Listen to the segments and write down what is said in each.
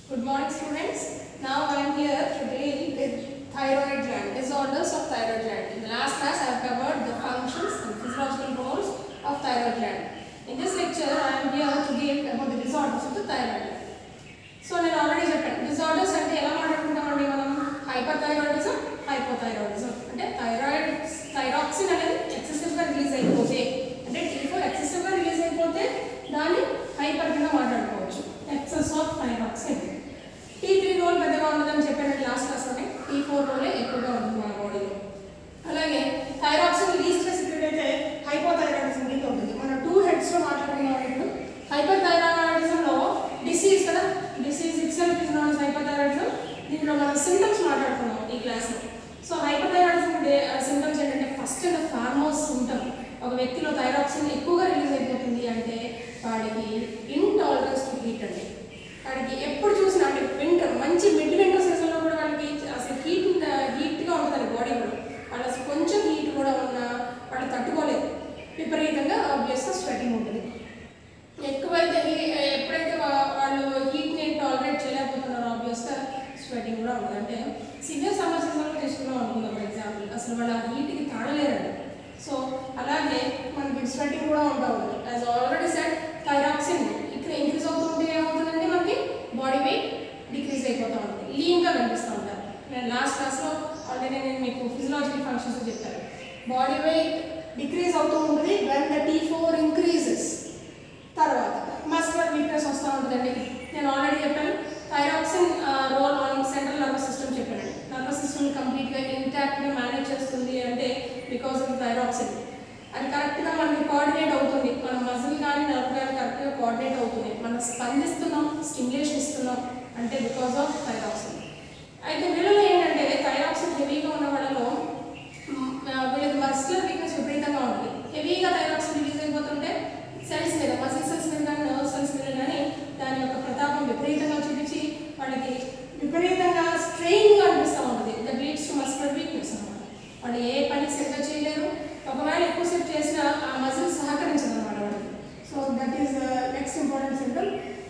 Good morning students. Now I am here to deal with thyroid gland, disorders of thyroid gland. In the last class I have covered the functions and physiological roles of thyroid gland. In this lecture I am here to give about the disorders of the thyroid gland. So నేను already చెప్పాను disorders అంటే ఎలా మాట్లాడుకుంటామండి మనం hyperthyroidism hypothyroidism అంటే thyroid thyroxine అనేది ఎక్సెసివ్గా release అయిపోతే అంటే టీ ఫోర్ ఎక్సెసివ్గా రిలీజ్ అయిపోతే దాన్ని హైపర్ కింద మాట్లాడుకోవచ్చు excess of thyroxine T three role పెద్దగా ఉండదని చెప్పాను లాస్ట్ క్లాస్లోనే టీ ఫోర్ రోలే ఎక్కువగా ఉంటుంది మన బాడీలో అలాగే థైరాక్సిన్ లీస్ట్ సెక్రెట్ అయితే హైపోథైరాయిడిజం కింద ఉంటుంది మన టూ హెడ్స్లో మాట్లాడుకున్నాం ఇప్పుడు హైపర్ థైరాయిడిజంలో డిసీజ్ కదా disease itself is non hypothyroidism దీంట్లో మనం సింటమ్స్ మాట్లాడుకున్నాం ఈ క్లాస్లో సో హైపోథైరాయిడిజం సింటమ్స్ ఏంటంటే ఫస్ట్ అండ్ ఫార్మోస్ట్ సింటమ్ ఒక వ్యక్తిలో థైరాక్సిన్ ఎక్కువగా రిలీజ్ అయిపోతుంది అంటే వాడికి ఇంటాలరెన్స్ టు హీట్ అండి వాడికి ఎప్పుడు చూసినా అంటే వింటర్ మంచి మిడ్ వింటర్ సీజన్లో కూడా వాళ్ళకి అసలు హీట్ హీట్గా ఉంటుంది బాడీ కూడా వాళ్ళు అసలు కొంచెం హీట్ కూడా ఉన్నా వాళ్ళు తట్టుకోలేదు విపరీతంగా ఆబ్వియస్గా స్వెటింగ్ ఉంటుంది ఎక్కువైతే ఈ- ఎప్పుడైతే వా- వాళ్ళు హీట్ని టాలరేట్ చేయలేకపోతున్నారో ఆబ్వియస్గా స్వెటింగ్ కూడా ఉంటుంది అంటే సివియర్ సమ్మర్ సీజన్లో తీసుకున్నాం అనుకుందాం ఫర్ ఎగ్జాంపుల్ అసలు వాళ్ళు ఆ హీట్కి తాళలేరండి సో అలాగే మనకి స్వెటింగ్ కూడా ఉంటా ఉంటుంది యాజ్ ఆల్రెడీ సెట్ థైరాక్సిన్ ఇక్కడ ఇంక్రీజ్ అవుతుంటే ఏమవుతుందంటే మనకి బాడీ వెయిట్ డిక్రీజ్ అయిపోతూ ఉంటుంది లీన్గా కనిపిస్తూ ఉంటారు నేను లాస్ట్ క్లాస్లో ఆల్రెడీ నేను మీకు ఫిజియలాజికల్ ఫంక్షన్స్ చెప్పాను బాడీ వెయిట్ డిక్రీజ్ అవుతూ ఉంటుంది when the T four increases తర్వాత మస్కులర్ వీక్నెస్ వస్తూ ఉంటుందండి నేను ఆల్రెడీ చెప్పాను thyroxine role on central nervous system చెప్పాను నర్వస్ సిస్టమ్ కంప్లీట్గా ఇంటాక్ట్గా మేనేజ్ చేస్తుంది అంటే బికాస్ ఆఫ్ థైరాక్సిన్ అది కరెక్ట్గా మనకి కోఆర్డినేట్ అవుతుంది మన మజిల్ కానీ నర్వ్ కానీ కరెక్ట్గా కోఆర్డినేట్ అవుతుంది మనం స్పందిస్తున్నాం స్టిమ్యులేషన్ ఇస్తున్నాం అంటే బికాస్ ఆఫ్ థైరాక్సిన్ అయితే వీళ్ళలో ఏంటంటే థైరాక్సిన్ హెవీగా ఉన్న వాళ్ళలో మ్, ఆ, వీళ్ళకి మస్కులర్ వీక్నెస్ విపరీతంగా ఉంటుంది హెవీగా థైరాక్సిన్ రిలీజ్ అయిపోతుంటే సెల్స్ మీద మసిల్ సెల్స్ మీద కానీ నర్వ్ సెల్స్ మీద కానీ దాని యొక్క ప్రతాపం విపరీతంగా చూపించి వాళ్ళకి విపరీతంగా స్ట్రెయిన్గా అనిపిస్తూ ఉంటుంది that leads to muscular weakness అనమాట వాళ్ళు ఏ పని సరిగ్గా చేయలేరు ఒకవేళ ఎక్కువసేపు చేసినా ఆ మజిల్ సహకరించదు అనమాట వాళ్ళకి so that is next important simple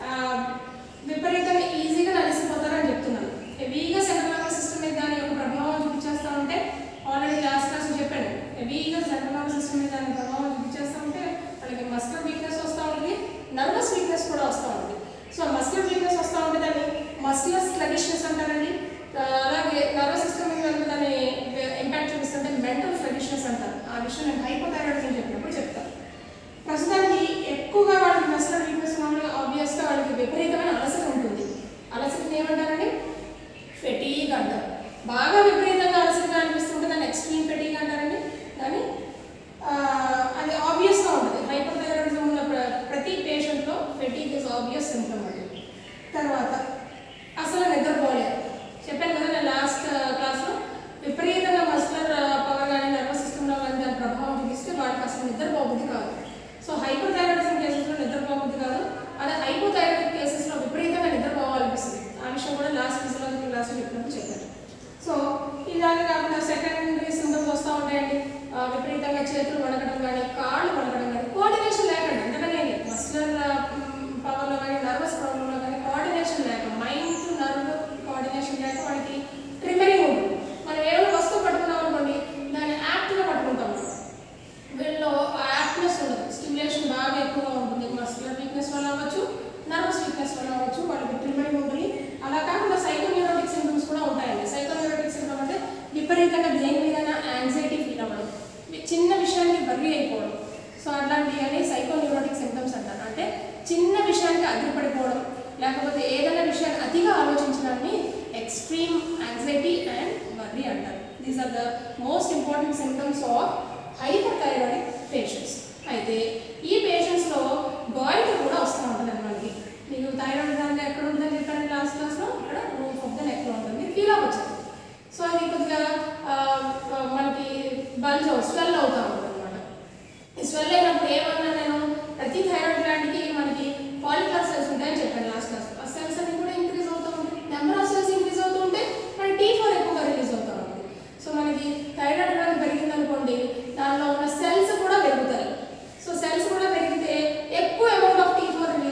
విపరీతంగా ఈజీగా నలిసిపోతారని చెప్తున్నాను హెవీగా సెంట్రల్ నర్వస్ సిస్టమ్ మీద దాని యొక్క ప్రభావం చూపించేస్తా ఉంటే ఆల్రెడీ లాస్ట్ క్లాస్ చెప్పాను హెవీగా సెంట్రల్ నర్వస్ సిస్టమ్ మీద దాని ప్రభావం చూపించేస్తా ఉంటే వాళ్ళకి మస్కులర్ వీక్నెస్ వస్తూ ఉంటుంది నర్వస్ వీక్నెస్ కూడా వస్తూ ఉంటుంది సో మస్కులర్ వీక్నెస్ వస్తూ ఉంటే దాన్ని మస్కులర్ స్లగిష్నెస్ అంటారండి ఆ, అలాగే నర్వస్ సిస్టమ్ మీద కనుక దాని ఇంపాక్ట్ చూపిస్తుంటే మెంటల్ స్లగిష్నెస్ అంటారు ఆ విషయం నేను హైపోథైరాయిడిజం చెప్పినప్పుడు చెప్తాను ప్రస్తుతానికి ఎక్కువగా వాళ్ళకి మస్కులర్ వీక్నెస్ ఉన్న వాళ్ళు ఆబ్వియస్గా వాళ్ళకి విపరీతమైన అలసట ఉంటుంది అలసటని ఏమంటారండి ఫెటీగ్ అంటారు బాగా విపరీతంగా అలసటగా అనిపిస్తుంటే దాన్ని ఎక్స్ట్రీమ్ ఫెటీగ్ అంటారండి దాన్ని ఆ, అది ఆబ్వియస్గా ఉంటుంది హైపర్ థైరాయిడిజం ఉన్న ప్ర- ప్రతి పేషెంట్లో ఫెటీగ్ ఇస్ ఆబ్వియస్ సింటమ్ అండి తర్వాత అసలు నిద్రపోలేదు చెప్పాను కదా నేను లాస్ట్ క్లాస్లో విపరీతంగా మస్కులర్ పవర్ కానీ నర్వస్ సిస్టమ్లో కానీ దాని ప్రభావం చూపిస్తే వాడికి అసలు నిద్రపోబుద్ది కాదు సో హైపర్ థైరాయిడిజం కేసెస్లో నిద్రపోబుద్ది కాదు అదే హైపోథైరాయిడ్ కేసెస్లో విపరీతంగా నిద్రపోవాలనిపిస్తుంది ఆ విషయం కూడా లాస్ట్ ఫిజియలాజికల్ క్లాస్లో చెప్పినప్పుడు చెప్పాను సో ఇలాగే కాకుండా సెకండరీ సింటమ్స్ వస్తూ ఉంటాయండి ఆ, విపరీతంగా చేతులు వణకడం కానీ కాళ్ళు వణకడం కానీ కోఆర్డినేషన్ లేకుండా ఎందుకంటే మస్కులర్ పవర్లో కానీ నర్వస్ ప్రాబ్లంలో కానీ కోఆర్డినేషన్ లేక మైండ్ టు నర్వ్ కోఆర్డినేషన్ లేక వాడికి ట్రిమరింగ్ ఉంటుంది మనం ఏమైనా వస్తువు పట్టుకున్నాం అనుకోండి దాన్ని యాప్ట్గా పట్టుకుంటాం వీళ్ళలో ఆ యాప్నెస్ ఉండదు స్టిమ్యులేషన్ బాగా ఎక్కువగా ఉంటుంది మస్కులర్ వీక్నెస్ వల్ల అవ్వచ్చు నర్వస్ వీక్నెస్ వల్ల అవ్వచ్చు వాళ్ళకి ట్రిమరింగ్ ఉంటుంది అలా కాకుండా సైకోన్యూరోటిక్ సింటమ్స్ కూడా ఉంటాయండి సైకోన్యూరోటిక్ సింటమ్ అంటే విపరీతంగా దేని మీద యాంగ్జైటీ ఫీల్ అవ్వడం చిన్న విషయానికి వర్రీ అయిపోవడం సో అట్లాంటివి అని సైకోన్యూరోటిక్ సింటమ్స్ అంటారు అంటే చిన్న విషయానికి అదిరిపడిపోవడం లేకపోతే ఏదైనా విషయాన్ని అతిగా ఆలోచించడాన్ని ఎక్స్ట్రీమ్ యాంగ్జైటీ అండ్ వర్రీ అంటారు these are the most important symptoms of hyper thyroid patients అయితే ఈ పేషెంట్స్లో గాయిటర్ కూడా వస్తూ ఉంటుంది మనకి మీకు థైరాయిడ్ దాంట్లో ఎక్కడ ఉందని చెప్పాను లాస్ట్ క్లాస్లో ఇక్కడ రూఫ్ ఆఫ్ ద నెక్లో ఉంటుంది ఫీల్ అవ్వచ్చు సో అది కొద్దిగా ఆ, ఆ, మనకి బల్జ్ స్వెల్ అవుతూ ఉంటుంది అనమాట ఈ స్వెల్ అయినప్పుడు ఏమన్నా నేను ప్రతి థైరాయిడ్ గ్లాండ్కి మనకి పాలికార్ సెల్స్ ఉంటాయని చెప్పాను లాస్ట్ క్లాస్ ఆ సెల్స్ అన్ని కూడా ఇంక్రీజ్ అవుతూ ఉంటాయి నెంబర్ ఆఫ్ సెల్స్ ఇంక్రీజ్ అవుతూ ఉంటే మన టీ ఫోర్ ఎక్కువగా రిలీజ్ అవుతూ ఉంటుంది సో మనకి థైరాయిడ్ గ్లాండ్ పెరిగిందనుకోండి దానిలో ఉన్న సెల్స్ కూడా పెరుగుతాయి సో సెల్స్ కూడా పెరిగితే ఎక్కువ అమౌంట్ ఆఫ్ టీ ఫోర్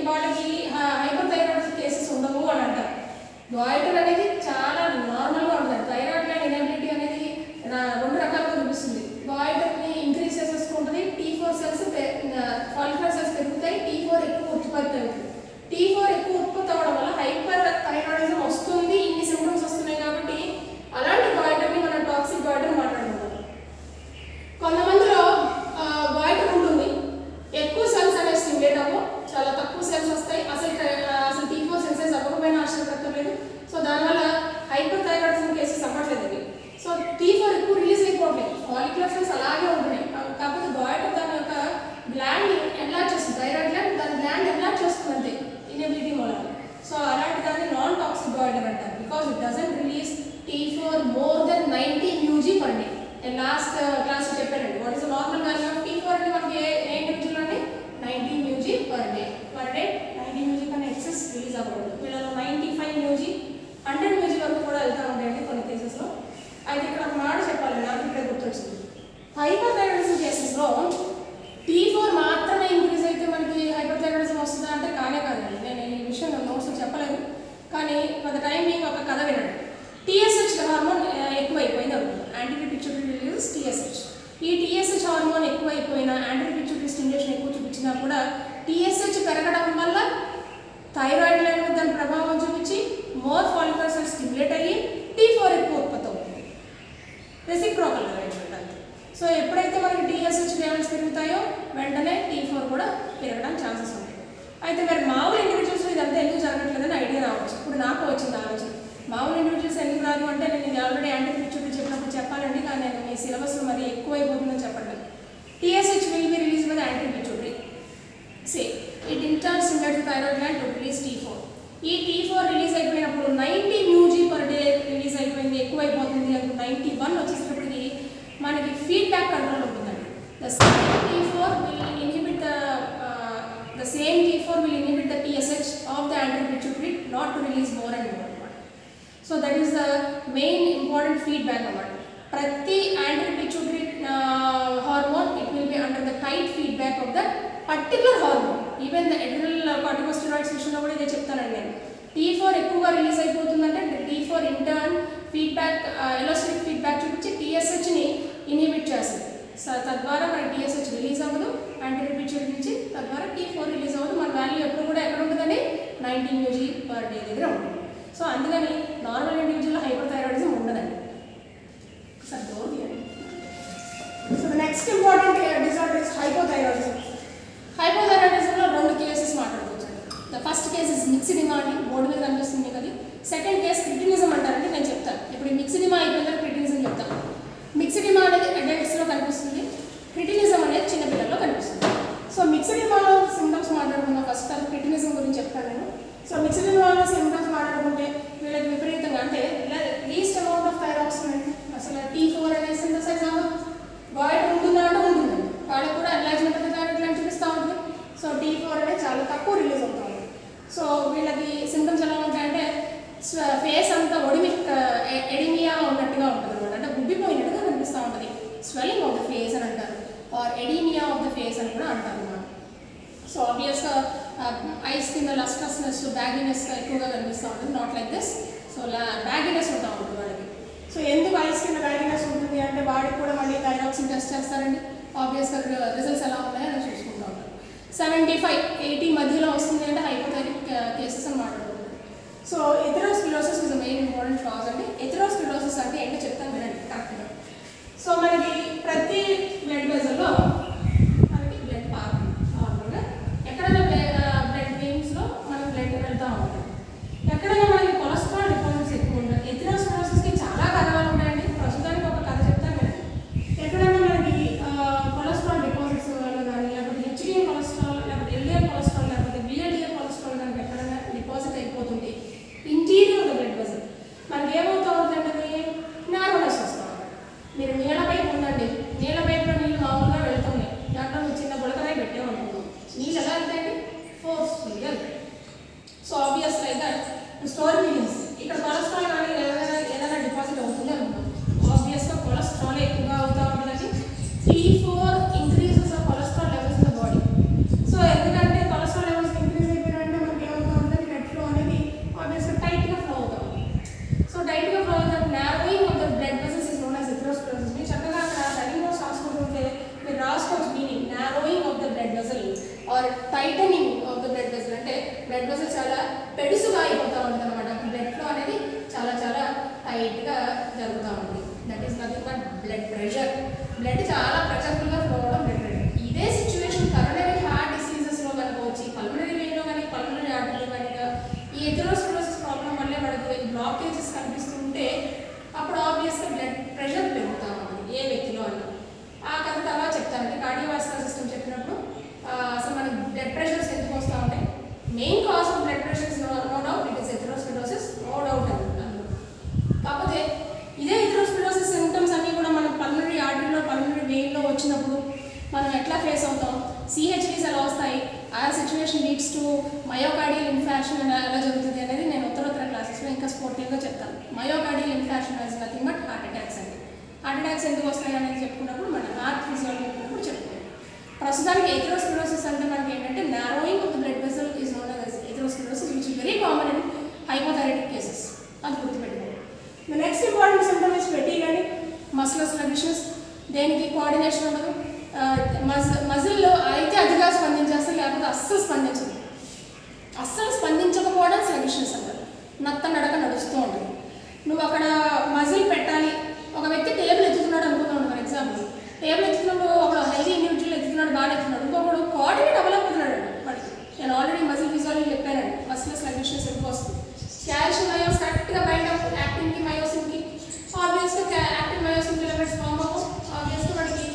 వాళ్ళకి హైపర్ థైరాయిడ్ కేసెస్ ఉండవు అని అంటారు గాయిటర్ అనేది చాలా నార్మల్గా ఉంటుంది థైరాయిడ్ గ్లాండ్ ఇనబిలిటీ అనేది రా- రెండు రకాలుగా చూపిస్తుంది గాయిటర్ని ఇంక్రీజ్ చేసేసుకుంటుంది T four cells follicular cells పెరుగుతాయి టీ ఫోర్ ఎక్కువ ఉత్పత్తి అవుతుంది టీ ఫోర్ ఎక్కువ ఉత్పత్తి అవ్వడం వల్ల హైపర్ థైరాయిడిజం వస్తుంది ఇన్ని సింటమ్స్ వస్తున్నాయి కాబట్టి అలాంటి గాయిటర్ని మనం టాక్సిక్ గాయిటర్ మాట్లాడుకుంటాం కొంతమందిలో గాయిటర్ ఉంటుంది ఎక్కువ సెల్స్ అనేవి స్టిమ్యులేట్ అవ్వవు చాలా తక్కువ సెల్స్ వస్తాయి అసలు ఆ, అసలు టీ ఫోర్ సెన్సెస్ అవ్వకపోయినా ఆశ్చర్యపడలేదు సో దానివల్ల హైపర్ థైరాయిడిజం కేసెస్ అవ్వట్లేదు అవి సో టీ ఫోర్ ఎక్కువ రిలీజ్ అయిపోవట్లేదు ఫాలిక్యులర్ సెల్స్ అలాగే ఉంటున్నాయి కా- కాకపోతే గాయిటర్ దాని యొక్క గ్లాండ్ ఎన్లార్జ్ చేస్తుంది థైరాయిడ్ గ్లాండ్ దాని గ్లాండ్ ఎన్లార్జ్ చేస్తుంది అంతే ఇనబిలిటీ మూలంగా సో అలాంటి దాన్ని నాన్ టాక్సిక్ గాయిటర్ అంటారు because it doesn't release T four more then ninety mu g per day నేను లాస్ట్ క్లాస్ చెప్పానండి what is normal value of T four అంటే మనకి ఏ ఏ ఇండివిజువల్ అండి ninety mu g per day per day ninety mu g కన్నా excess release అవ్వకూడదు వీళ్ళలో ninety five mu g hundred mu g వరకు కూడా వెళ్తూ ఉంటాయండి కొన్ని కేసెస్లో అయితే ఇక్కడ ఒక మాట చెప్పాలి నాకు ఇప్పుడే గుర్తొచ్చింది హైపర్ థైరాయిడిజం కేసెస్లో టీ ఫోర్ మాత్రమే ఇంక్రీజ్ అయితే మనకి హైపర్ థైరాయిడిజం వస్తుందా అంటే కానే కాదండి నేను ఈ విషయం నా నోట్స్లో చెప్పలేదు కానీ ఫర్ ద టైం బీయింగ్ ఒక కథ వినండి టీఎస్హెచ్ హార్మోన్ ఎక్కువైపోయింది అనుకుందాం యాంటీ పిక్చుటరీ రిలీజ్ టీఎస్హెచ్ ఈ టీఎస్హెచ్ హార్మోన్ ఎక్కువైపోయినా యాంటీ పిక్చుటరీ స్టిమ్యులేషన్ ఎక్కువ చూపించినా కూడా టీఎస్హెచ్ పెరగడం వల్ల థైరాయిడ్ లైన్ మీద దాని ప్రభావం చూపించి మోర్ ఫాలికల్ సెల్స్ స్టిమ్యులేట్ అయ్యి టీ ఫోర్ ఎక్కువ ఉత్పత్తి అవుతుంది రెసిప్రోకల్ అరేంజ్మెంట్ అంతే సో ఎప్పుడైతే మనకి టీఎస్హెచ్ లెవెల్స్ పెరుగుతాయో వెంటనే టీ ఫోర్ కూడా పెరగడానికి ఛాన్సెస్ ఉంటాయి అయితే మరి మామూలు ఇండివిజువల్స్ ఇదంతా ఎందుకు జరగట్లేదని ఐడియా రావచ్చు ఇప్పుడు నాకు వచ్చింది ఆలోచన మామూలు ఇండివిజువల్స్ ఎందుకు రాదు అంటే నేను ఇది ఆల్రెడీ యాంటీ పిక్చర్ చెప్పినప్పుడు చెప్పాలండి కానీ నేను మీ సిలబస్ మరి ఎక్కువైపోతుందని చెప్పండి TSH will be release with anti pituitary say it interns invert thyroid gland to release T four ఈ టీ ఫోర్ రిలీజ్ అయిపోయినప్పుడు ninety mu g per day release అయిపోయింది ఎక్కువ అయిపోతుంది అని నైంటీ వన్ వచ్చేటప్పటికి మనకి ఫీడ్బ్యాక్ కంట్రోల్ ఉంటుందండి the same T four will inhibit the the same T four will inhibit the TSH of the anti pituitary not to release more and more అనమాట so that is the main important feedback అన్నమాట ప్రతి anti pituitary hormone it will be under the tight feedback of the particular hormone even the adrenal corticosteroids విషయంలో కూడా ఇదే చెప్తానండి నేను T four ఎక్కువగా release అయిపోతుందంటే T four intern feedback elastic feedback చూపించి టీఎస్హెచ్ని ఇన్హిబిట్ చేస్తుంది సో తద్వారా మన టీఎస్హెచ్ రిలీజ్ అవ్వదు యాంటీ పిచ్యూటరీ నుంచి తద్వారా టీ ఫోర్ రిలీజ్ అవ్వదు మన వాల్యూ ఎప్పుడు కూడా ఎక్కడ ఉంటుందండి నైన్టీన్ యూజీ పర్ డే దగ్గర ఉంటుంది సో అందుకని నార్మల్ ఇండివిజువల్ హైపర్ థైరాయిడిజం ఉండదండి ఒకసారి డోర్ తీయండి so the next important disorder is hypothyroidism హైపోథైరాయిడిజంలో రెండు కేసెస్ మాట్లాడుకోవచ్చు the first case is myxoedema అండి బోర్డు మీద కనిపిస్తుంది మీకు అది సెకండ్ కేస్ క్రిటినిజం అంటారంటే నేను చెప్తాను ఇప్పుడు ఈ మిక్సిడిమా అయిపోయిందని క్రిటినిజం చెప్తాను మిక్సిడిమా అనేది అడల్ట్స్లో కనిపిస్తుంది క్రిటినిజం అనేది చిన్నపిల్లల్లో కనిపిస్తుంది సో మిక్సిడిమాలో సిమ్టమ్స్ మాట్లాడుకుందాం ఫస్ట్ తర్వాత క్రిటినిజం గురించి చెప్తాను నేను సో మిక్సిడిమాలో సిమ్టమ్స్ మాట్లాడుకుంటే వీళ్ళకి విపరీతంగా అంటే లీస్ట్ అమౌంట్ ఆఫ్ థైరాక్స్ అసలు టీ ఫోర్ అనేది సింథసైజ్ అవ్వదు బాయిడ్ ఉంటుందా అంటే ఉంటుంది వాళ్ళకి కూడా ఎన్లాజ్మెంట్ ఆఫ్ థైరాయిడ్ గ్లాండ్ చూపిస్తూ ఉంటుంది సో టీ ఫోర్ అనేది చాలా తక్కువ రిలీజ్ అవుతా ఉంది సో వీళ్ళకి సిమ్టమ్స్ ఎలా ఉంటాయంటే ఫేస్ అంతా ఒడిమి ఎడిమియా ఉన్నట్టుగా ఉంటుంది అనమాట అంటే గుబ్బిపోయినట్టుగా కనిపిస్తూ ఉంటుంది స్వెల్లింగ్ ఆఫ్ ద ఫేస్ అని అంటారు or oedema of the face అని కూడా అంటారు అన్నమాట సో ఆబ్వియస్గా ఐస్ కింద లస్ట్రస్నెస్ బ్యాగినెస్ ఎక్కువగా కనిపిస్తూ ఉంటుంది not like this so bagginess ఉంటా ఉంటుంది వాళ్ళకి సో ఎందుకు ఐస్ కింద బ్యాగినెస్ ఉంటుంది అంటే వాడికి కూడా మళ్ళీ థైరాక్సిన్ టెస్ట్ చేస్తారండి ఆబ్వియస్గా రిజల్ట్స్ ఎలా ఉన్నాయో అని చూసుకుంటూ ఉంటారు సెవెంటీ ఫైవ్ ఎయిటీ మధ్యలో వస్తుంది అంటే హైపోథైరిక్ కేసెస్ అని మాట్లాడుకుంటారు so atherosclerosis is main important cause అండి ఎథెరోస్క్లిరోసిస్ అంటే ఏంటో చెప్తాను వినండి కరెక్ట్గా సో మనకి ప్రతి బ్లడ్ వెజల్లో మనకి బ్లడ్ పారుతుంది నార్మల్గా ఎక్కడైనా బ్లడ్ వెయిన్స్లో మనకి బ్లడ్ వెళ్తూ ఉంటుంది ఎక్కడైనా మనకి కొలెస్ట్రాల్ డిపాజిట్స్ ఎక్కువ ఉంటాయి ఎథెరోస్క్లిరోసిస్కి చాలా కారణాలు ఉంటాయండి ప్రస్తుతానికి ఒక కథ చెప్తాను నేను ఎక్కడైనా మనకి కొలెస్ట్రాల్ డిపాజిట్స్ వల్ల కానీ లేకపోతే హెచ్డిఎల్ కొలెస్ట్రాల్ లేకపోతే ఎల్డిఎల్ కొలెస్ట్రాల్ లేకపోతే బిఎల్డిఎల్ కొలెస్ట్రాల్ కనుక ఎక్కడైనా డిపాజిట్ అయిపోతుంది ఇంటీరియర్ ద బ్లడ్ వెజల్ మనకి ఏమవుతా ఉంటుందంటే నార్మల్నెస్ వస్తుంది or tightening of the blood vessel అంటే బ్లడ్ వెసల్ చాలా పెడుసుగా అయిపోతూ ఉంటుంది అనమాట బ్లడ్ ఫ్లో అనేది చాలా చాలా టైట్గా జరుగుతూ ఉంటుంది that is nothing but blood pressure blood చాలా ప్రెషర్ఫుల్గా ఫ్లో అవడం బ్లడ్ ప్రెషర్ ఇదే సిచ్యువేషన్ కరోనరీ హార్ట్ డిసీజెస్లో కనుక వచ్చి పల్మనరీ వెయిన్లో కానీ పల్మనరీ ఆర్టరీలో కానీ ఈ ఎథెరోస్క్లరోసిస్ ప్రాబ్లం వల్లే మనకు బ్లాకేజెస్ కనిపిస్తుంటే అప్పుడు ఆబ్వియస్గా బ్లడ్ ప్రెషర్ పెరుగుతూ ఉంటుంది ఏ వ్యక్తిలో అన్నా ఆ కథ తర్వాత చెప్తానండి కార్డియోవాస్కులర్ సిస్టమ్ చెప్పినప్పుడు ఆ, అసలు మనకి బ్లడ్ ప్రెషర్స్ ఎందుకు వస్తూ ఉంటాయి main cause of blood pressures no no doubt it is atherosclerosis no doubt అండి అందులో కాకపోతే ఇదే ఎథెరోస్క్లరోసిస్ సిమ్టమ్స్ అన్నీ కూడా మనం పల్మనరీ ఆర్టరీలో పల్మనరీ వెయిన్లో వచ్చినప్పుడు మనం ఎట్లా ఫేస్ అవుతాం సిహెచ్డీస్ ఎలా వస్తాయి ఆ situation leads to myocardial infarction ఎలా ఎలా జరుగుతుంది అనేది నేను ఉత్తరోత్తర క్లాసెస్లో ఇంకా స్పోర్టివ్గా చెప్తాను myocardial infarction is nothing but heart attacks అండి హార్ట్ అటాక్స్ ఎందుకు వస్తాయి అనేది చెప్పుకున్నప్పుడు మన హార్ట్ ఫిజియాలజీ కూడా చెప్పుకుంటాం ప్రస్తుతానికి ఎథెరోస్క్లరోసిస్ అంటే మనకి ఏంటంటే narrowing of the blood vessel is known as atherosclerosis which is very common in hypothyroidic cases అది గుర్తుపెట్టుకోండి the next important symptom is fatigue అని మస్లర్ స్లగిష్నెస్ దేనికి కోఆర్డినేషన్ ఉండదు మజ్ మజిల్లో అయితే అతిగా స్పందించేస్తారు లేకపోతే అస్సలు స్పందించదు అస్సలు స్పందించకపోవడం స్లగిష్నెస్ అంటారు నత్త నడక నడుస్తూ ఉంటుంది నువ్వు అక్కడ మజిల్ పెట్టాలి ఒక వ్యక్తి టేబుల్ ఎత్తుతున్నాడు అనుకుందాం ఫర్ ఎగ్జాంపుల్ టేబుల్ ఎత్తుతున్నప్పుడు ఒక హెల్దీ ఇండివిజువల్ ఎత్తుతున్నాడు బాగా ఎత్తున్నాడు ఇంకొకడు కోఆర్డినేట్ అవ్వలేకపోతున్నాడు వాడికి నేను ఆల్రెడీ మజిల్ ఫిజియాలజీ చెప్పానండి మజిల్ స్లగిష్నెస్ ఎక్కువ వస్తుంది క్యాల్షియం మయోస్ కరెక్ట్గా బయట యాక్టిన్కి మయోసిన్కి ఆబ్వియస్గా యాక్టిన్ మయోసిన్ ఫిలమెంట్స్ ఫామ్ అవ్వవు ఆబ్వియస్గా వాడికి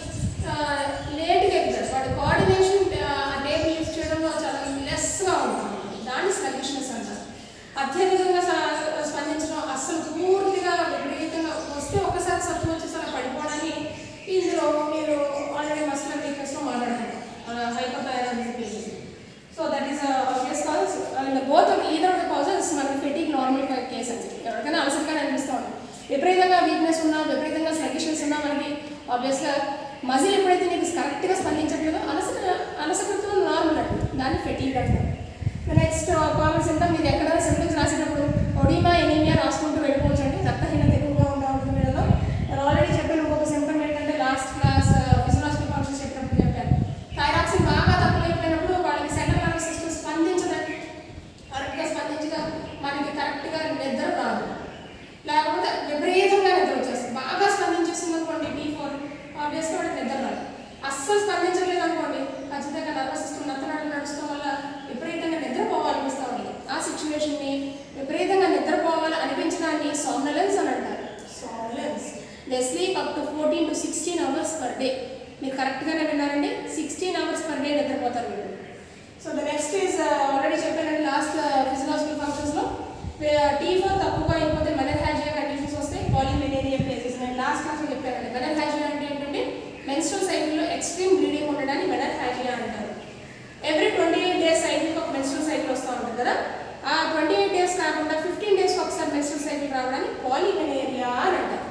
లేట్గా ఎక్కుతాడు వాడి కోఆర్డినేషన్ టేబుల్ లిఫ్ట్ చేయడంలో చాలా లెస్గా ఉంటుంది దాన్ని స్లగిష్నెస్ అంటారు అత్యధికంగా స- స్పందించడం అస్సలు పూర్తిగా విపరీతంగా వస్తే ఒకసారి సత్తు వచ్చేసి అలా పడిపోవడాన్ని ఇందులో మీరు ఆల్రెడీ మస్కులర్ వీక్నెస్లో మాట్లాడుతున్నారు hypothyroid cases so that is obvious cause and both either of the causes మనకి ఫెటిక్ నార్మల్ కేస్ అండి ఎవరికైనా అలసటగా అనిపిస్తూ ఉంటుంది విపరీతంగా వీక్నెస్ ఉన్నా విపరీతంగా స్లగిష్నెస్ ఉన్నా మనకి ఆబ్వియస్గా మజిల్ ఎప్పుడైతే నీకు కరెక్ట్గా స్పందించట్లేదో అలసట అలసటతో నార్మల్ అండి దాన్ని ఫెటిక్ అంటారు నెక్స్ట్ కామన్ సింటమ్ మీరు ఎక్కడైనా సింటమ్స్ రాసేటప్పుడు ఒడిమా ఎనీమియా రాసుకుంటూ వెళ్ళిపోవచ్చు అండి రక్తహీనత ఎక్కువగా ఉందా ఉంటుంది వీళ్ళలో నేను ఆల్రెడీ చెప్పాను ఇంకొక సింటమ్ ఏంటంటే లాస్ట్ క్లాస్ ఫిజియలాజికల్ ఫంక్షన్స్ చెప్పినప్పుడు చెప్పాను థైరాక్సిన్ బాగా తక్కువైపోయినప్పుడు వాళ్ళకి సెంట్రల్ నర్వస్ సిస్టమ్ స్పందించదండి కరెక్ట్గా స్పందించగా మనకి కరెక్ట్గా నిద్ర రాదు లేకపోతే విపరీతంగా నిద్ర వచ్చేస్తుంది బాగా స్పందించేస్తుంది అనుకోండి టీ ఫోర్ ఆబ్వియస్గా వాడికి నిద్ర రాదు అస్సలు స్పందించట్లేదు అనుకోండి ఖచ్చితంగా నర్వస్ సిస్టమ్ నత్తనాడు నడుస్తాం వల్ల విపరీతంగా నిద్రపోవాలనిపిస్తూ ఉంటుంది ఆ సిచ్యువేషన్ని విపరీతంగా నిద్రపోవాలి అనిపించడాన్ని సోమ్నలెన్స్ అని అంటారు somnolence they sleep up to fourteen to sixteen hours per day మీరు కరెక్ట్గానే విన్నారండి సిక్స్టీన్ అవర్స్ పర్ డే నిద్రపోతారు వీళ్ళు so the next is already చెప్పానండి లాస్ట్ ఫిజియలాజికల్ ఫంక్షన్స్లో టీ ఫోర్ తక్కువగా అయిపోతే మెనల్ హ్యాజియా కండిషన్స్ వస్తాయి పాలిమెనేరియా ఫేజెస్ నేను లాస్ట్ క్లాస్లో చెప్పానండి మెనల్ హ్యాజియా అంటే ఏంటంటే మెన్స్ట్రల్ సైకిల్లో ఎక్స్ట్రీమ్ బ్లీడింగ్ ఉండడాన్ని మెనల్ హ్యాజియా అంటారు every twenty eight days cycle ఒక మెన్స్ట్రల్ సైకిల్ వస్తూ ఉంటుంది కదా ఆ ట్వంటీ ఎయిట్ డేస్ కాకుండా ఫిఫ్టీన్ డేస్కి ఒకసారి మెన్స్ట్రల్ సైకిల్ రావడానికి పాలిమెనేరియా అని అంటారు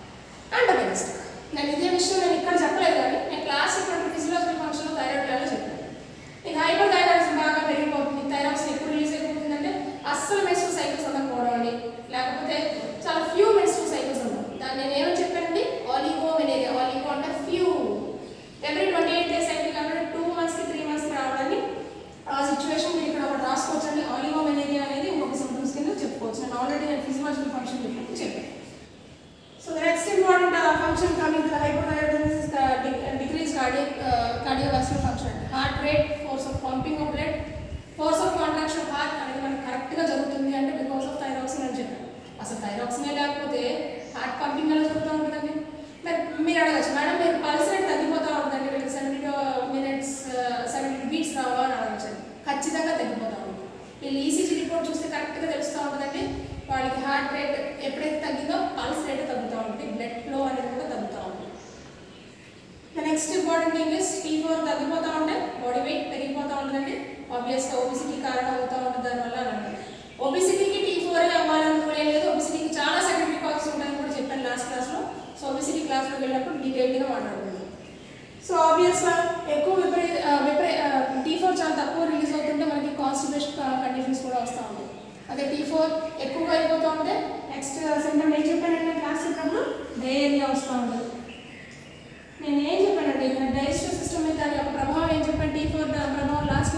అంటగనిస్ట్ నేను ఇదే విషయం నేను ఇక్కడ చెప్పలేదు కానీ నేను క్లాస్ చెప్పినప్పుడు ఫిజియలాజికల్ ఫంక్షన్లో థైరాయిడ్ లెవెల్ చెప్పాను నీకు హైపర్ థైరాయిడ్స్ బాగా పెరిగిపోతుంది థైరాయిడ్స్ ఎక్కువ రిలీజ్ అయిపోతుందంటే అస్సలు మెన్స్ట్రల్ సైకిల్స్ ఉండకపోవడం అండి లేకపోతే చాలా ఫ్యూ మెన్స్ట్రల్ సైకిల్స్ ఉండవు దాన్ని నేను ఏమని చెప్పానండి ఆలిగో మెనేరియా ఆలిగో అంటే few every twenty eight days cycle కాబట్టి టూ మంత్స్కి త్రీ మంత్స్కి రావడాన్ని ఆ సిచ్యువేషన్ మీరు ఇక్కడ ఒకటి రాసుకోవచ్చండి ఆలిగో మెనేరియా అనేది ఇంకొక సింటమ్స్ కింద చెప్పుకోవచ్చు నేను ఆల్రెడీ నేను ఫిజియలాజికల్ ఫంక్షన్ చెప్పినప్పుడు చెప్పాను So the next important uh, function coming to the hypothyroidism is the de- decreased cardiac uh, cardiovascular function. Heart rate, force of pumping of blood, force of contraction of heart అనేది మనకి కరెక్ట్గా జరుగుతుంది అంటే because of thyroxine అని చెప్పాను అసలు థైరాక్సినే లేకపోతే heart pumping ఎలా జరుగుతూ ఉంటుందండి మరి మీరు అడగచ్చు మేడం మీరు పల్స్ రేట్ తగ్గిపోతూ ఉంటుందండి వీళ్ళకి seventy two minutes seventy beats రావా అని అడగచ్చు ఖచ్చితంగా తగ్గిపోతూ ఉంటుంది వీళ్ళు ఈసీజీ రిపోర్ట్ చూస్తే కరెక్ట్గా తెలుస్తూ ఉంటుందండి వాళ్ళకి హార్ట్ రేట్ ఎప్పుడైతే తగ్గిందో పల్స్ రేట్ తగ్గుతూ ఉంటుంది బ్లడ్ ఫ్లో అనేది కూడా తగ్గుతూ ఉంటుంది the next important thing is T four తగ్గిపోతూ ఉంటే బాడీ వెయిట్ పెరిగిపోతూ ఉంటుందండి ఆబ్వియస్గా ఓబిసిటీ కారణం అవుతూ ఉంటుంది దానివల్ల అని అంటారు ఒబిసిటీకి టీ ఫోర్ అవ్వాలని రూల్ ఏం లేదు ఒబిసిటీకి చాలా సెకండరీ కాల్స్ ఉంటాయని కూడా చెప్పాను లాస్ట్ క్లాస్లో సో ఒబిసిటీ క్లాస్లో వెళ్ళినప్పుడు డీటెయిల్గా మాట్లాడుకుందాం సో ఆబ్వియస్గా ఎక్కువ విపరీత విపరీ టీ ఫోర్ చాలా తక్కువ రిలీజ్ అవుతుంటే మనకి కాన్స్టిపేషన్ కండిషన్స్ కూడా వస్తూ ఉంటాయి అదే టీ ఫోర్ ఎక్కువగా అయిపోతూ ఉంటే నెక్స్ట్ సింటమ్ ఏం చెప్పానంటే క్లాస్ చెప్పినప్పుడు డయేరియా వస్తూ ఉంటుంది నేను ఏం చెప్పానండి డైజెస్టివ్ సిస్టమ్ మీద దాని యొక్క ప్రభావం ఏం చెప్పాను టీ ఫోర్ ప్రభావం last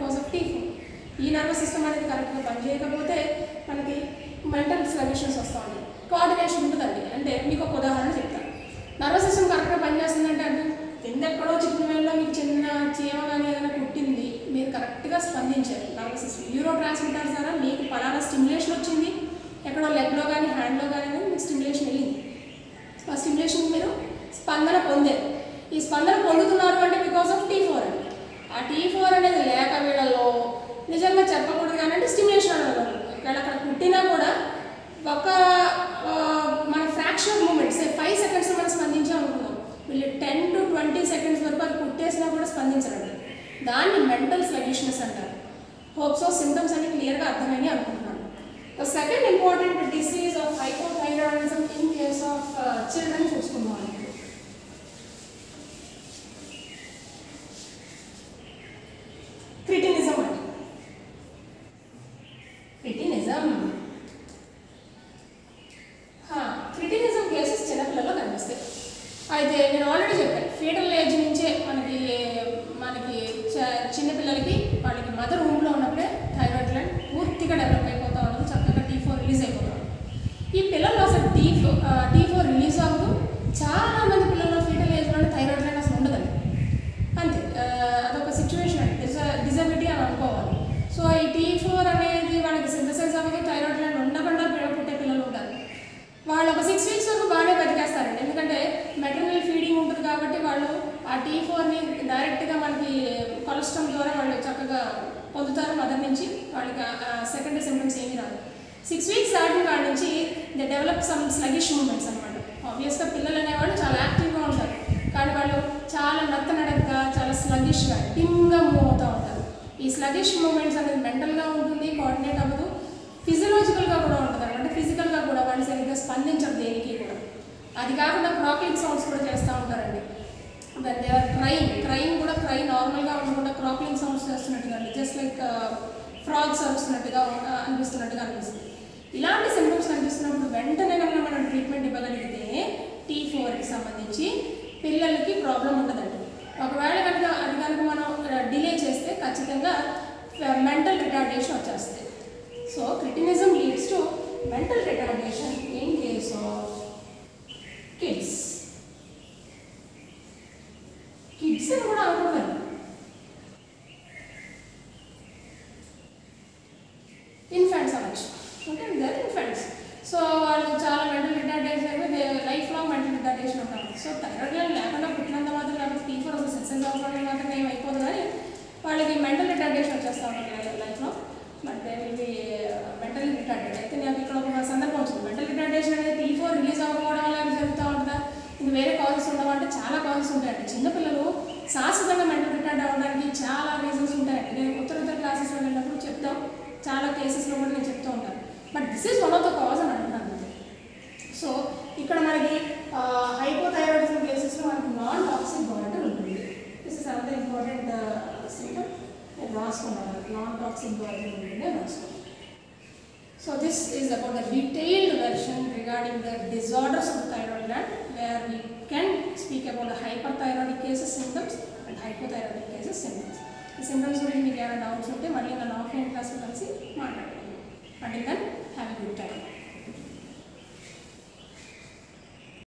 because of T four ఈ నర్వస్ సిస్టమ్ అనేది కరెక్ట్గా పనిచేయకపోతే మనకి మెంటల్ స్లగిషన్స్ వస్తూ ఉంటాయి కోఆర్డినేషన్ ఉంటుందండి అంటే మీకు ఒక ఉదాహరణ చెప్తాను నర్వస్ సిస్టమ్ కరెక్ట్గా పనిచేస్తుందంటే అంటే కింద ఎక్కడో చిన్న వేళలో మీకు చిన్న చీమ కానీ ఏదైనా కుట్టింది మీరు కరెక్ట్గా స్పందించారు నర్వస్ సిస్టమ్ న్యూరో ట్రాన్స్మిటర్స్ ద్వారా మీకు పలానా స్టిమ్యులేషన్ వచ్చింది ఎక్కడో లెగ్లో కానీ హ్యాండ్లో కానీ అనేది మీకు స్టిమ్యులేషన్ వెళ్ళింది ఆ స్టిమ్యులేషన్ మీరు స్పందన పొందారు ఈ స్పందన పొందుతున్నారు అంటే బికాస్ ఆఫ్ టీ ఫోర్ అండి ఆ టీ ఫోర్ అనేది లేక వీళ్ళలో నిజంగా చెప్పకూడదు కానీ అంటే స్టిమ్యులేషన్ అనేది ఉండదు. ఇక్కడ అక్కడ పుట్టినా కూడా ఒక ఆ, మన fraction of moments five seconds మనం స్పందించాం అనుకున్నాం వీళ్ళు టెన్ టు ట్వంటీ సెకండ్స్ వరకు అది పుట్టేసినా కూడా స్పందించరండి దాన్ని మెంటల్ స్లగిష్నెస్ అంటారు హోప్స్ ఆఫ్ సిమ్టమ్స్ అన్ని క్లియర్గా అర్థమైనాయి అనుకుంటున్నాను the second important disease of hypothyroidism in case of children చూసుకుందాం అండి క్రిటినిజం అండి క్రిటినిజం క్రిటినిజం కేసెస్ చిన్నపిల్లల్లో కనిపిస్తాయి అయితే నేను ఆల్రెడీ చెప్పాను ఫీటల్ ఏజ్ నుంచే మనకి మనకి చ- చిన్నపిల్లలకి వాళ్ళకి మదర్ రూమ్లో ఉన్నప్పుడే థైరాయిడ్ గ్లాండ్ పూర్తిగా డెవలప్ అయిపోతూ ఉంటుంది చక్కగా టీ ఫోర్ రిలీజ్ అయిపోతూ ఉంటుంది ఈ పిల్లల్లో అసలు టీ టీ ఫోర్ రిలీజ్ అవ్వదు చాలా మంది పిల్లల్లో ఫీటల్ ఏజ్లోనే థైరాయిడ్ గ్లాండ్ అసలు ఉండదండి అంతే ఆ, అదొక సిచ్యువేషన్ అండి డిజ డిజబిలిటీ అని అనుకోవాలి సో ఈ టీ ఫోర్ అనేది వాళ్ళకి సింథసైజ్ అవ్వదు థైరాయిడ్ గ్లాండ్ ఉండకుండా పిల్ల- పుట్టే పిల్లలు ఉంటారు వాళ్ళు ఒక సిక్స్ వీక్స్ వరకు బాగానే బతికేస్తారండి ఎందుకంటే మెటర్నల్ ఫీడింగ్ ఉంటుంది కాబట్టి వాళ్ళు ఆ టీ ఫోర్ని డైరెక్ట్గా మనకి కొలెస్ట్రాల్ ద్వారా వాళ్ళు చక్కగా పొందుతారు మదర్ నుంచి వాళ్ళకి సెకండరీ సిమ్టమ్స్ ఏమీ రాదు సిక్స్ వీక్స్ దాటిన కాడి నుంచి they develop some sluggish moments అనమాట ఆబ్వియస్గా పిల్లలు అనేవాళ్ళు చాలా యాక్టివ్గా ఉంటారు కానీ వాళ్ళు చాలా నత్తనడగ్గా చాలా స్లగిష్గా టిమ్గా మూవ్ అవుతూ ఉంటారు ఈ స్లగిష్ మూమెంట్స్ అనేది మెంటల్గా ఉంటుంది కోఆర్డినేట్ అవ్వదు ఫిజియలాజికల్గా కూడా ఉంటుంది అనమాట ఫిజికల్గా కూడా వాళ్ళు సరిగ్గా స్పందించరు దేనికి కూడా అది కాకుండా క్రాక్లింగ్ సౌండ్స్ కూడా చేస్తూ ఉంటారండి then they are crime crime కూడా క్రై నార్మల్గా ఉండకుండా క్రాక్లింగ్ సౌండ్స్ చేస్తున్నట్టుగా జస్ట్ లైక్ ఫ్రాగ్స్ అరుస్తున్నట్టుగా ఆ, అనిపిస్తున్నట్టుగా అనిపిస్తుంది ఇలాంటి సింటమ్స్ కనిపిస్తున్నప్పుడు వెంటనే కనుక మనం ట్రీట్మెంట్ ఇవ్వగలిగితే టీ ఫోర్కి సంబంధించి పిల్లలకి ప్రాబ్లం ఉండదండి ఒకవేళ కనుక అది కనుక మనం డిలే చేస్తే ఖచ్చితంగా మెంటల్ రిటార్డేషన్ వచ్చేస్తుంది so cretinism leads to mental retardation in case of kids kids అని కూడా అనుకోవాలి ఇన్ఫాంట్స్ అవ్వచ్చు ఓకే దర్ ఇన్ఫాంట్స్ సో వాళ్ళు చాలా మెంటల్ రిటార్డేషన్ అయిపోయి లైఫ్ లాంగ్ మెంటల్ రిటార్డేషన్ ఉంటారు సో థైరాయిడ్ గ్లాండ్ లేకుండా పుట్టినంత మాత్రం లేకపోతే టీ ఫోర్ అసలు సెన్సెస్ అవ్వడం మాత్రం ఏం అయిపోదు కానీ వాళ్ళకి మెంటల్ రిటార్డేషన్ వచ్చేస్తూ ఉంటుంది లైఫ్లో but they will be mental retarded అయితే నాకు ఇక్కడ ఒక సందర్భం వచ్చింది మెంటల్ రిటార్డేషన్ అనేది టీ ఫోర్ రిలీజ్ అవ్వకపోవడం వల్ల ఏమైనా జరుగుతూ ఉంటుందా ఇంక వేరే కాజెస్ ఉండవంటే చాలా కాజెస్ ఉంటాయండి చిన్నపిల్లలు శాశ్వతంగా మెంటల్ రిటార్డ్ అవ్వడానికి చాలా రీజన్స్ ఉంటాయండి నేను ఉత్తర ఉత్తర క్లాసెస్లో వెళ్ళినప్పుడు చెప్తాం చాలా కేసెస్లో కూడా నేను చెప్తూ ఉంటాను but this is one of the cause అని అంటున్నాను అంతే సో ఇక్కడ మనకి హైపోథైరాయిడిజం కేసెస్లో మనకి నాన్ టాక్సిక్ బాయిటర్ ఉంటుంది this is another important symptom నేను రాసుకున్నాను నాన్ టాక్సిక్ బాయిటర్ ఉంటుంది అని రాసుకున్నాను So this is about the detailed version regarding the disorders of the thyroid gland where we can speak about the hyperthyroidic cases symptoms and hypothyroidic cases symptoms. ఈ symptoms గురించి మీకు ఏమైనా doubts ఉంటే మళ్ళీ నన్ను ఆఫ్లైన్ క్లాస్లో కలిసి మాట్లాడుతున్నాను అంటే then have a good time